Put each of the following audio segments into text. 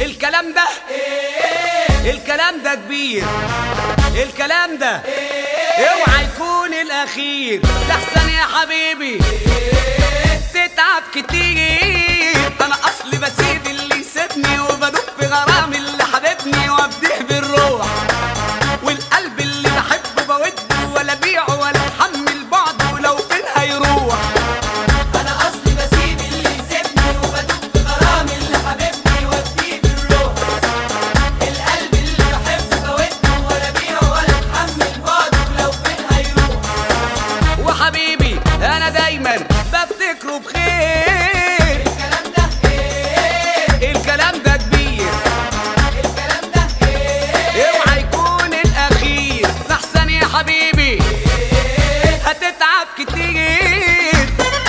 الكلام ده الكلام ده كبير الكلام ده اوعى يكون الاخير لحسن يا حبيبي تتعب كتير انا اصلي بسيب اللي يسيبني وبدوب في غرام اللي حبيبني وابديه بالروح والقلب اللي بحبه بوده ولا بيعه ولا اتحمل بعده ولو فين هيروح انا اصلي بسيب اللي يسيبني وبدوب في غرام اللي حبيبني وابديه بالروح القلب اللي بحبه بوده ولا بيعه ولا اتحمل بعده ولو فين هيروح وحبيبي انا دايما بفتكره بخير الكلام ده ايه الكلام ده كبير الكلام ده ايه اوعى يكون الاخير لحسن يا حبيبي هتتعب كتير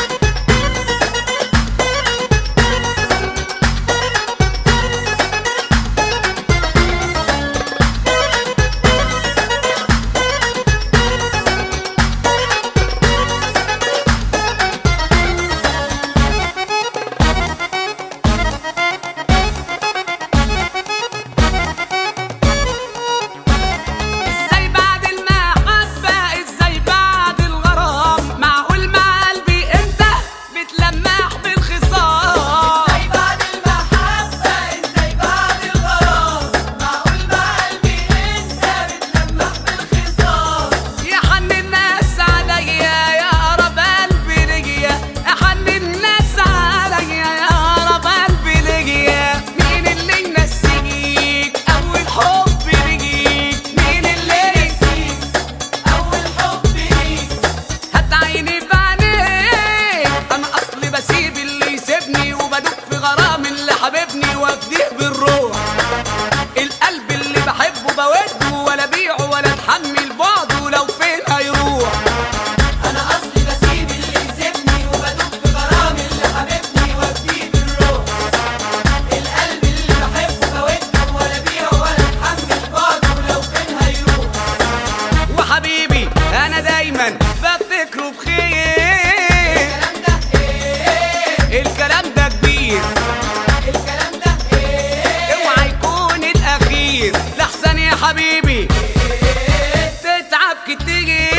ازاي بعد المحبة ازاي بعد الغرام معقول مع قلبي انت بتلمح بالخصام ازاي بعد المحبة ازاي بعد الغرام معقول مع قلبي انت بتلمح بالخصام يا حن الناس عليا يا قرب قلبي ليا يا حن الناس عليا يا قرب قلبي ليا مين اللي ينسيك اول حب ليك مين اللي ينسيك اول حب ليك هات عيني في عينيك انا اصلي بسيب اللي يسيبني وبدوب في غرام اللي حبيبني وافديه بالروح القلب اللي بحبه بوده ولا بيعه ولا اتحمل بعده لو فين هيروح انا اصلي بسيب اللي يسيبني وبدوب في غرام اللي حبيبني وابديه بالروح القلب اللي بحبه بوده ولا بيعه ولا اتحمل بعده ولو فين هيروح وحبيبي انا دايما بفتكره بخير الكلام ده ايه الكلام ده كبير الكلام ده ايه اوعى يكون الاخير لحسن يا حبيبي تتعب كتير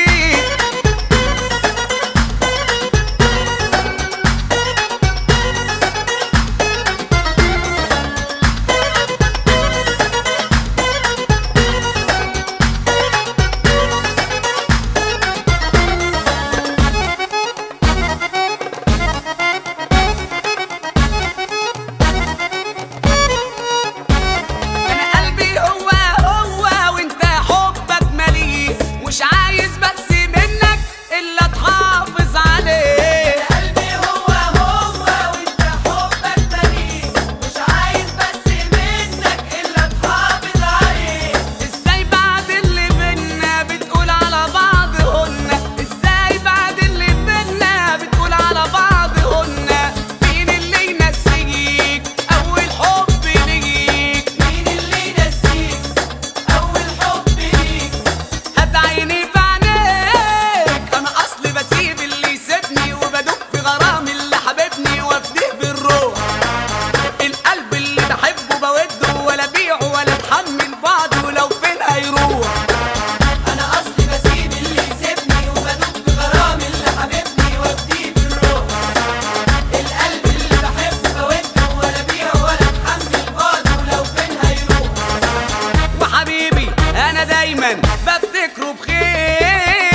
انا قلبي هو هو وانت حبك مليء مش عايز بس منك الا تحافظ عليه قلبي هو هو وانت حبك مليء مش عايز بس منك الا تحافظ عليه ازاي بعد اللي بينا بتقول على بعض هن ازاي بعد اللي بينا بتقول على بعض هن مين اللي ينسيك اول حب ليك مين اللي ينسيك اول حب ليك هات عيني في عينيك انا اصلي بسيب اللي يسيبني وبدوب في غرام اللي حبيبني وافديه بالروح القلب اللي بحبه بوده ولا بيعه ولا اتحمل بعده ولو فين هيروح انا اصلي بسيب اللي يسيبني وبدوب في غرام اللي حبيبني وابديه بالروح القلب اللي بحبه بوده ولا بيعه ولا اتحمل بعده ولو فين هيروح وحبيبي انا دايما بفتكره بخير